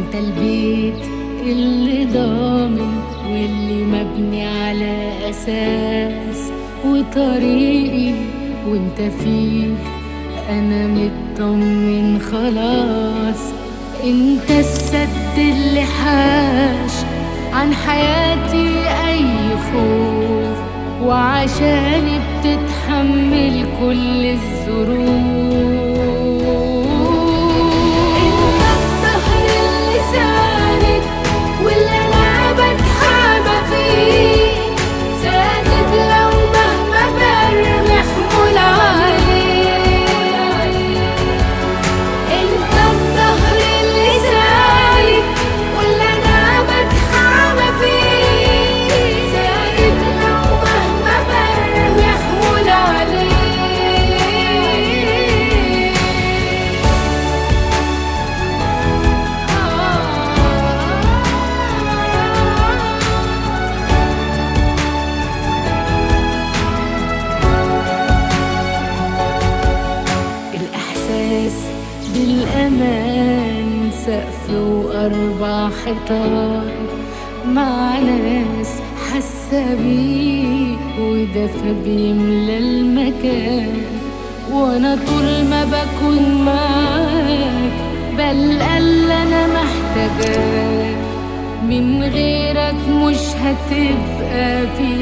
انت البيت اللي ضامن واللي مبني على اساس وطريقي وانت فيه انا مطمن خلاص انت السد اللي حاش عن حياتي اي خوف وعشاني بتتحمل كل الظروف انت الظهر اللي ساند واللي انا بتحامى فيه ساند لو مهما برمي حمول عليه انت الظهر اللي ساند واللي انا بتحامى فيه ساند لو مهما برمي حمول عليه الإحساس بالأمان سقف وأربع حيطان مع ناس حاسة بيك ودفى بيملى المكان وأنا طول ما بكون معاك بلقى اللي أنا محتاجاه من غيرك مش هتبقى في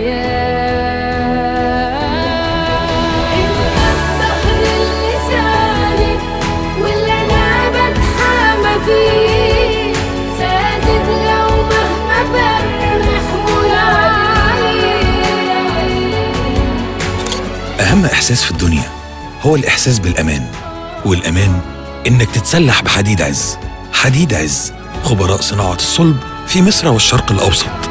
حياة انت الظهر اللي ساند واللي انا بتحامى فيه ساند لو مهما برمي حمول عليه أهم إحساس في الدنيا هو الإحساس بالأمان والأمان إنك تتسلح بحديد عز حديد عز خبراء صناعة الصلب في مصر والشرق الأوسط